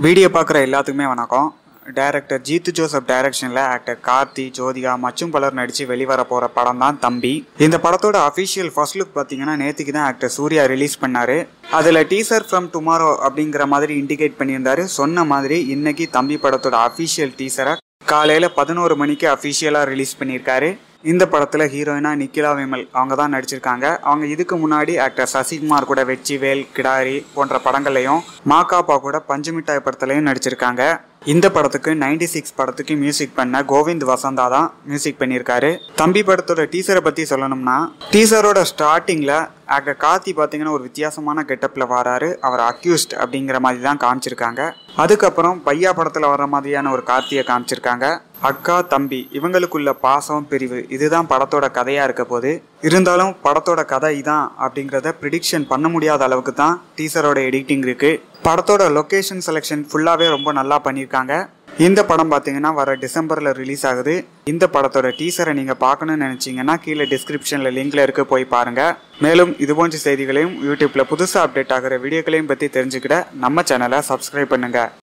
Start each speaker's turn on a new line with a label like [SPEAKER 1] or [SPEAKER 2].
[SPEAKER 1] video பார்க்குற எல்லாத்துக்குமே வணக்கம் டைரக்டர் ஜீத்து ஜோசப் டைரக்ஷனில் ஆக்டர் கார்த்தி ஜோதிகா மற்றும் பலர் நடித்து வெளிவர போகிற படம் தான் தம்பி இந்த படத்தோட அஃபிஷியல் ஃபர்ஸ்ட் லுக் பார்த்தீங்கன்னா நேற்றுக்கு தான் ஆக்டர் சூர்யா ரிலீஸ் பண்ணார் அதில் டீசர் ஃப்ரம் டுமாரோ அப்படிங்கிற மாதிரி இண்டிகேட் பண்ணியிருந்தாரு சொன்ன மாதிரி இன்னைக்கு தம்பி படத்தோட அஃபிஷியல் டீசரை காலையில் பதினோரு மணிக்கு அஃபிஷியலாக ரிலீஸ் பண்ணியிருக்காரு இந்த படத்தில் ஹீரோயினா நிக்கிலா விமல் அவங்க தான் நடிச்சிருக்காங்க அவங்க இதுக்கு முன்னாடி ஆக்டர் சசிகுமார் கூட வெச்சி வேல் கிடாரி போன்ற படங்கள்லையும் மாகாப்பா கூட பஞ்சுமிட்டாய் படத்துலையும் நடிச்சிருக்காங்க இந்த படத்துக்கு நைன்டி சிக்ஸ் படத்துக்கு மியூசிக் பண்ண கோவிந்த் வசந்தா தான் மியூசிக் பண்ணியிருக்காரு தம்பி படத்தோட டீசரை பற்றி சொல்லணும்னா டீசரோட ஸ்டார்டிங்கில் ஆக்டர் கார்த்தி பார்த்தீங்கன்னா ஒரு வித்தியாசமான கெட்டப்பில் வராரு அவர் அக்யூஸ்ட் அப்படிங்கிற மாதிரி தான் காமிச்சிருக்காங்க அதுக்கப்புறம் பையா படத்தில் வர மாதிரியான ஒரு கார்த்தியை காமிச்சிருக்காங்க அக்கா தம்பி இவங்களுக்குள்ள பாசம் பிரிவு இதுதான் படத்தோட கதையாக இருக்க போது இருந்தாலும் படத்தோட கதை இதான் அப்படிங்கிறத ப்ரிடிக்ஷன் பண்ண முடியாத அளவுக்கு தான் டீசரோட எடிட்டிங் இருக்கு படத்தோட லொக்கேஷன் செலெக்ஷன் ஃபுல்லாகவே ரொம்ப நல்லா பண்ணியிருக்காங்க இந்த படம் பார்த்தீங்கன்னா வர டிசம்பரில் ரிலீஸ் ஆகுது இந்த படத்தோட டீசரை நீங்கள் பார்க்கணும்னு நினச்சிங்கன்னா கீழே டிஸ்கிரிப்ஷனில் லிங்க்ல இருக்க போய் பாருங்கள் மேலும் இது போன்ற செய்திகளையும் யூடியூப்பில் புதுசாக அப்டேட் ஆகிற வீடியோக்களையும் பற்றி தெரிஞ்சுக்கிட நம்ம சேனலை சப்ஸ்கிரைப் பண்ணுங்கள்